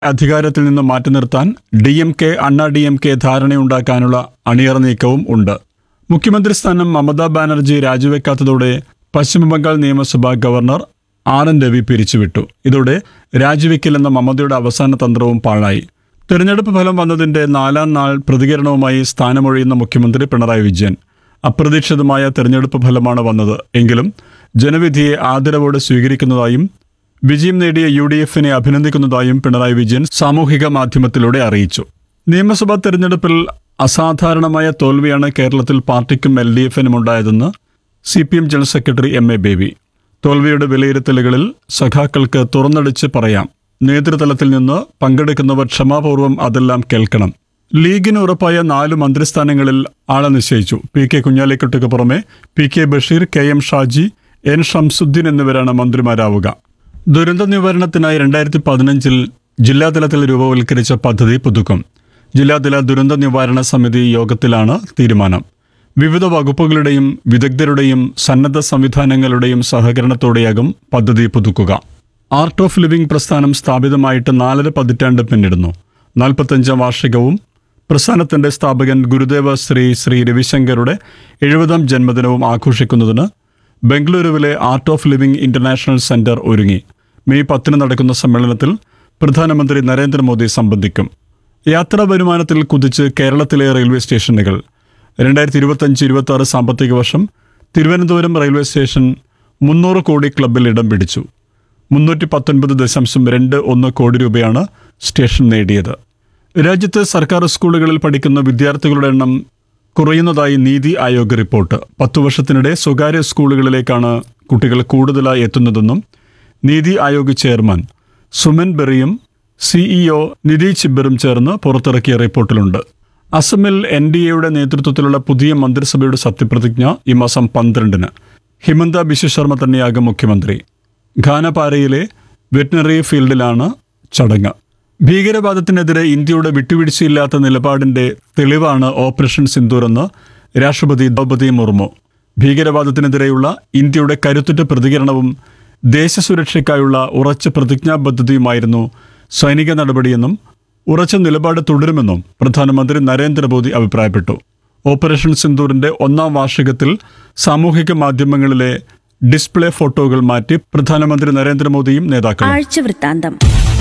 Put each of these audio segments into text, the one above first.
അധികാരത്തിൽ നിന്ന് മാറ്റി നിർത്താൻ D M K Anna D M K ധാരണയുണ്ടാക്കാനുള്ള അണിയറ നീക്കവും ഉണ്ട് മുഖ്യമന്ത്രി സ്ഥാനം മമതാ ബാനർജി രാജിവെക്കാത്തതോടെ പശ്ചിമബംഗാൾ നിയമസഭാ ഗവർണർ ആർ എൻ രവി പിരിച്ചുവിട്ടു ഇതോടെ രാജിവെക്കില്ലെന്ന മമതയുടെ അവസാന തന്ത്രവും പാഴായി തെരഞ്ഞെടുപ്പ് ഫലം വന്നതിന്റെ നാലാം നാൾ പ്രതികരണവുമായി സ്ഥാനമൊഴിയുന്ന മുഖ്യമന്ത്രി പിണറായി വിജയൻ അപ്രതീക്ഷിതമായ തെരഞ്ഞെടുപ്പ് ഫലമാണ് വന്നത് എങ്കിലും ജനവിധിയെ ആദരവോടെ സ്വീകരിക്കുന്നതായും വിജയം നേടിയ യു ഡി എഫിനെ അഭിനന്ദിക്കുന്നതായും പിണറായി വിജയൻ സാമൂഹിക മാധ്യമത്തിലൂടെ അറിയിച്ചു നിയമസഭാ തെരഞ്ഞെടുപ്പിൽ അസാധാരണമായ തോൽവിയാണ് കേരളത്തിൽ പാർട്ടിക്കും എൽ ഡി എഫിനും ഉണ്ടായതെന്ന് C P M general secretary M A Baby തോൽവിയുടെ വിലയിരുത്തലുകളിൽ സഖാക്കൾക്ക് തുറന്നടിച്ച് പറയാം നേതൃതലത്തിൽ നിന്ന് പങ്കെടുക്കുന്നവർ ക്ഷമാപൂർവ്വം അതെല്ലാം കേൾക്കണം ലീഗിന് ഉറപ്പായ നാല് മന്ത്രിസ്ഥാനങ്ങളിൽ ആളെ നിശ്ചയിച്ചു പി കെ കുഞ്ഞാലിക്കുട്ടിക്ക് പുറമെ P K Basheer K M Shaji N Shamsuddin എന്നിവരാണ് മന്ത്രിമാരാവുക ദുരന്ത നിവാരണത്തിനായി രണ്ടായിരത്തി പതിനഞ്ചിൽ ജില്ലാതലത്തിൽ രൂപവൽക്കരിച്ച പദ്ധതി പുതുക്കും ജില്ലാതല ദുരന്ത നിവാരണ സമിതി യോഗത്തിലാണ് തീരുമാനം വിവിധ വകുപ്പുകളുടെയും വിദഗ്ധരുടെയും സന്നദ്ധ സംവിധാനങ്ങളുടെയും സഹകരണത്തോടെയാകും പദ്ധതി പുതുക്കുക ആർട്ട് ഓഫ് ലിവിംഗ് പ്രസ്ഥാനം സ്ഥാപിതമായിട്ട് നാലര പതിറ്റാണ്ട് പിന്നിടുന്നു നാൽപ്പത്തഞ്ചാം വാർഷികവും പ്രസ്ഥാനത്തിന്റെ സ്ഥാപകൻ ഗുരുദേവ ശ്രീ ശ്രീ രവിശങ്കറുടെ എഴുപതാം ജന്മദിനവും ആഘോഷിക്കുന്നതിന് ബംഗളൂരുവിലെ art of living international centre ഒരുങ്ങി മെയ് പത്തിന് നടക്കുന്ന സമ്മേളനത്തിൽ പ്രധാനമന്ത്രി നരേന്ദ്രമോദി സംബന്ധിക്കും യാത്രാ വരുമാനത്തിൽ കുതിച്ച് കേരളത്തിലെ റെയിൽവേ സ്റ്റേഷനുകൾ രണ്ടായിരത്തി ഇരുപത്തഞ്ച് ഇരുപത്തി ആറ് സാമ്പത്തിക വർഷം തിരുവനന്തപുരം റെയിൽവേ സ്റ്റേഷൻ മുന്നൂറ് കോടി ക്ലബിൽ ഇടം പിടിച്ചു മുന്നൂറ്റി പത്തൊൻപത് ദശാംശം രണ്ട് ഒന്ന് കോടി രൂപയാണ് സ്റ്റേഷൻ നേടിയത് രാജ്യത്ത് സർക്കാർ സ്കൂളുകളിൽ പഠിക്കുന്ന വിദ്യാർത്ഥികളുടെ എണ്ണം കുറയുന്നതായി നീതി ആയോഗ് റിപ്പോർട്ട് പത്തു വർഷത്തിനിടെ സ്വകാര്യ സ്കൂളുകളിലേക്കാണ് കുട്ടികൾ കൂടുതലായി എത്തുന്നതെന്നും നീതി ആയോഗ് ചെയർമാൻ സുമൻ ബെറിയും സിഇഒ നിധി ചിബ്ബറും ചേർന്ന് പുറത്തിറക്കിയ റിപ്പോർട്ടിലുണ്ട് അസമിൽ എൻ ഡി എയുടെ നേതൃത്വത്തിലുള്ള പുതിയ മന്ത്രിസഭയുടെ സത്യപ്രതിജ്ഞ ഈ മാസം പന്ത്രണ്ടിന് ഹിമന്ത ബിശ്വ ശർമ്മ തന്നെയാകും മുഖ്യമന്ത്രി ഖാനപാരയിലെ വെറ്റിനറി ഫീൽഡിലാണ് ചടങ്ങ് ഭീകരവാദത്തിനെതിരെ ഇന്ത്യയുടെ വിട്ടുവീഴ്ചയില്ലാത്ത നിലപാടിന്റെ തെളിവാണ് ഓപ്പറേഷൻ സിന്ദൂർ എന്ന് രാഷ്ട്രപതി ദ്രൗപദി മുർമു ഭീകരവാദത്തിനെതിരെയുള്ള ഇന്ത്യയുടെ കരുത്തുറ്റ പ്രതികരണവും ദേശസുരക്ഷയ്ക്കായുള്ള ഉറച്ച പ്രതിജ്ഞാബദ്ധതയുമായിരുന്നു സൈനിക നടപടിയെന്നും ഉറച്ച നിലപാട് തുടരുമെന്നും പ്രധാനമന്ത്രി നരേന്ദ്രമോദി അഭിപ്രായപ്പെട്ടു ഓപ്പറേഷൻ സിന്ദൂറിന്റെ ഒന്നാം വാർഷികത്തിൽ സാമൂഹിക മാധ്യമങ്ങളിലെ ഡിസ്പ്ലേ ഫോട്ടോകൾ മാറ്റി പ്രധാനമന്ത്രി നരേന്ദ്രമോദിയും നേതാക്കളും ആഴ്ച വൃത്താന്തം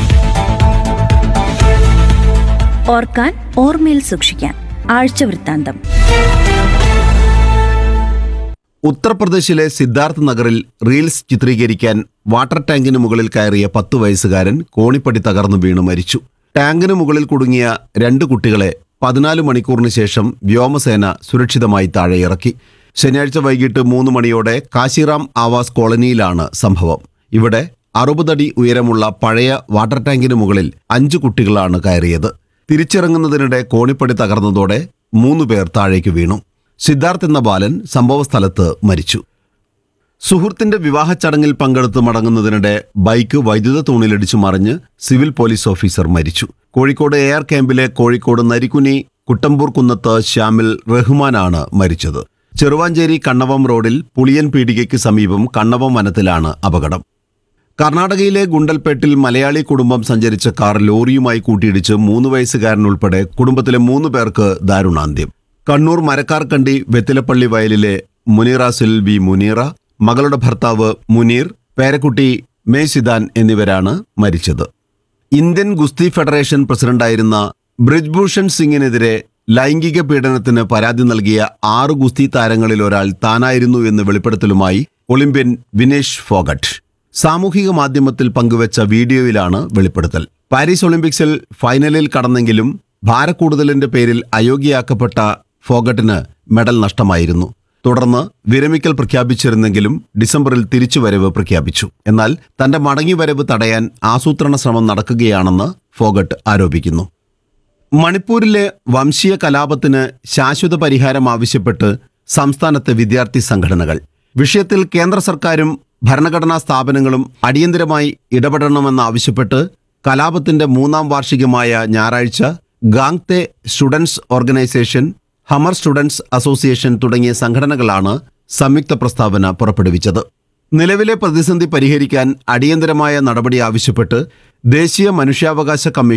ഓർക്കാൻ ഓർമ്മയിൽ സൂക്ഷിക്കാൻ ആഴ്ച വൃത്താന്തം ഉത്തർപ്രദേശിലെ സിദ്ധാർത്ഥ് നഗറിൽ റീൽസ് ചിത്രീകരിക്കാൻ വാട്ടർ ടാങ്കിന് മുകളിൽ കയറിയ പത്തു വയസ്സുകാരൻ കോണിപ്പടി തകർന്നു വീണു മരിച്ചു ടാങ്കിന് മുകളിൽ കുടുങ്ങിയ രണ്ട് കുട്ടികളെ പതിനാല് മണിക്കൂറിന് ശേഷം വ്യോമസേന സുരക്ഷിതമായി താഴെ ഇറക്കി ശനിയാഴ്ച വൈകിട്ട് മൂന്ന് മണിയോടെ കാശിറാം ആവാസ് കോളനിയിലാണ് സംഭവം ഇവിടെ അറുപതടി ഉയരമുള്ള പഴയ വാട്ടർ ടാങ്കിന് മുകളിൽ അഞ്ചു കുട്ടികളാണ് കയറിയത് തിരിച്ചിറങ്ങുന്നതിനിടെ കോണിപ്പടി തകർന്നതോടെ മൂന്ന് പേർ താഴേക്ക് വീണു സിദ്ധാർത്ഥ് എന്ന ബാലൻ സംഭവസ്ഥലത്ത് മരിച്ചു സുഹൃത്തിന്റെ വിവാഹ ചടങ്ങിൽ പങ്കെടുത്ത് മടങ്ങുന്നതിനിടെ ബൈക്ക് വൈദ്യുത തൂണിലിടിച്ചു മറിഞ്ഞ് സിവിൽ പോലീസ് ഓഫീസർ മരിച്ചു കോഴിക്കോട് എയർ ക്യാമ്പിലെ കോഴിക്കോട് നരിക്കുനി കുട്ടമ്പൂർ കുന്നത്ത് ശ്യാമിൽ റഹ്മാനാണ് മരിച്ചത് ചെറുവാഞ്ചേരി കണ്ണവം റോഡിൽ പുളിയൻ പീടികയ്ക്ക് സമീപം കണ്ണവം വനത്തിലാണ് അപകടം കർണാടകയിലെ ഗുണ്ടൽപേട്ടിൽ മലയാളി കുടുംബം സഞ്ചരിച്ച കാർ ലോറിയുമായി കൂട്ടിയിടിച്ച് മൂന്ന് വയസ്സുകാരൻ ഉൾപ്പെടെ കുടുംബത്തിലെ മൂന്ന് പേർക്ക് ദാരുണാന്ത്യം കണ്ണൂർ മരക്കാർക്കണ്ടി വെത്തിലപ്പള്ളി വയലിലെ മുനീറാസിൽ വി മുനീറ മകളുടെ ഭർത്താവ് മുനീർ പേരക്കുട്ടി മേസിദാൻ എന്നിവരാണ് മരിച്ചത് ഇന്ത്യൻ ഗുസ്തി ഫെഡറേഷൻ പ്രസിഡന്റായിരുന്ന ബ്രിജ്ഭൂഷൺ സിംഗിനെതിരെ ലൈംഗിക പീഡനത്തിന് പരാതി നൽകിയ ആറ് ഗുസ്തി താരങ്ങളിൽ ഒരാൾ താനായിരുന്നു എന്ന് വെളിപ്പെടുത്തലുമായി ഒളിമ്പ്യൻ വിനേഷ് ഫോഗട്ട് സാമൂഹിക മാധ്യമത്തിൽ പങ്കുവച്ച വീഡിയോയിലാണ് വെളിപ്പെടുത്തൽ പാരീസ് ഒളിമ്പിക്സിൽ ഫൈനലിൽ കടന്നെങ്കിലും ഭാരക്കൂടുതലിന്റെ പേരിൽ അയോഗ്യയാക്കപ്പെട്ട ഫോഗട്ടിന് മെഡൽ നഷ്ടമായിരുന്നു തുടർന്ന് വിരമിക്കൽ പ്രഖ്യാപിച്ചിരുന്നെങ്കിലും ഡിസംബറിൽ തിരിച്ചുവരവ് പ്രഖ്യാപിച്ചു എന്നാൽ തന്റെ മടങ്ങിവരവ് തടയാൻ ആസൂത്രണ ശ്രമം നടക്കുകയാണെന്ന് ഫോഗട്ട് ആരോപിക്കുന്നു മണിപ്പൂരിലെ വംശീയ കലാപത്തിന് ശാശ്വത പരിഹാരം ആവശ്യപ്പെട്ട് സംസ്ഥാനത്തെ വിദ്യാർത്ഥി സംഘടനകൾ വിഷയത്തിൽ കേന്ദ്ര സർക്കാരും ഭരണഘടനാ സ്ഥാപനങ്ങളും അടിയന്തരമായി ഇടപെടണമെന്നാവശ്യപ്പെട്ട് കലാപത്തിന്റെ മൂന്നാം വാർഷികമായ ഞായറാഴ്ച Gangte students organisation Hmar students association തുടങ്ങിയ സംഘടനകളാണ് സംയുക്ത പ്രസ്താവന പുറപ്പെടുവിച്ചത് നിലവിലെ പ്രതിസന്ധി പരിഹരിക്കാൻ അടിയന്തരമായ നടപടി ആവശ്യപ്പെട്ട് ദേശീയ മനുഷ്യാവകാശ കമ്മീഷൻ